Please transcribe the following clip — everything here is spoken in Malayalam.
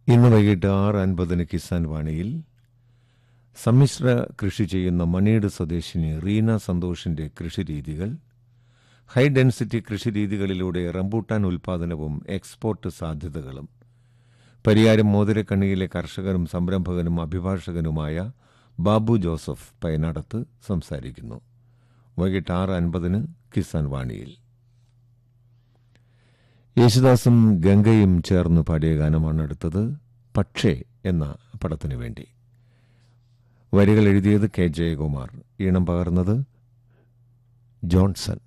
ഇന്ന് വൈകിട്ട് ആറ് അൻപതിന് കിസാൻ വാണിയിൽ സമ്മിശ്ര കൃഷി ചെയ്യുന്ന മണിയുടെ സ്വദേശിനി റീന സന്തോഷിന്റെ കൃഷിരീതികൾ ഹൈ ഡെൻസിറ്റി കൃഷിരീതികളിലൂടെ റംബൂട്ടാൻ ഉൽപാദനവും എക്സ്പോർട്ട് സാധ്യതകളും പരിയാരം മോതിരക്കണ്ണിയിലെ കർഷകനും സംരംഭകനും അഭിഭാഷകനുമായ ബാബു ജോസഫ് പയനാടത്ത് സംസാരിക്കുന്നു വൈകിട്ട് ആറ് അൻപതിന് കിസാൻ വാണിയിൽ യേശുദാസും ഗംഗയും ചേർന്ന് പാടിയ ഗാനമാണ് അടുത്തത് പക്ഷേ എന്ന പടത്തിനു വേണ്ടി വരികൾ എഴുതിയത് കെ ജയകുമാർ ഈണം പകർന്നത് ജോൺസൺ